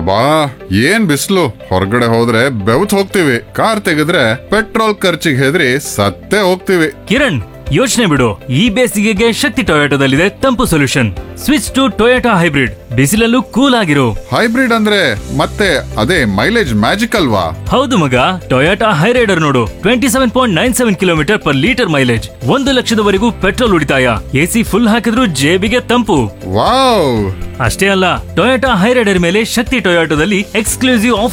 ಅಬ್ಬಾ ಏನ್ ಬಿಸಿಲು ಹೊರಗಡೆ ಹೋದ್ರೆ ಬೆವತ್ ಹೋಗ್ತೀವಿ ಕಾರ್ ತೆಗೆದ್ರೆ ಪೆಟ್ರೋಲ್ ಖರ್ಚಿಗೆ ಹೆದರಿ ಸತ್ತೇ ಹೋಗ್ತೀವಿ ಕಿರಣ್ ಯೋಚನೆ ಬಿಡು ಈ ಬೇಸಿಗೆಗೆ ಶಕ್ತಿ ಟೊಯೋಟೋದಲ್ಲಿದೆ ತಂಪು solution switch to Toyota hybrid ಬಿಸಿಲಲ್ಲೂ ಕೂಲ್ ಆಗಿರು ಹೈಬ್ರಿಡ್ ಅಂದ್ರೆ ಮತ್ತೆ ಅದೇ ಮೈಲೇಜ್ ಮ್ಯಾಜಿಕ್ ಅಲ್ವಾ ಹೌದು ಮಗ ಟೊಯೋಟಾ ಹೈರೈಡರ್ ನೋಡು twenty seven point nine seven kilometre per litre mileage ಒಂದು ಲಕ್ಷದವರೆಗೂ ಪೆಟ್ರೋಲ್ ಉಳಿತಾಯ ಎಸಿ ಫುಲ್ ಹಾಕಿದ್ರೂ ಜೇಬಿಗೆ ತಂಪು ವಾವ್ ಅಷ್ಟೇ ಅಲ್ಲ ಟೊಯೋಟಾ ಹೈರೈಡರ್ ಮೇಲೆ ಶಕ್ತಿ ಟೊಯೋಟೋದಲ್ಲಿ ಎಕ್ಸ್ಕ್ಲೂಸಿವ್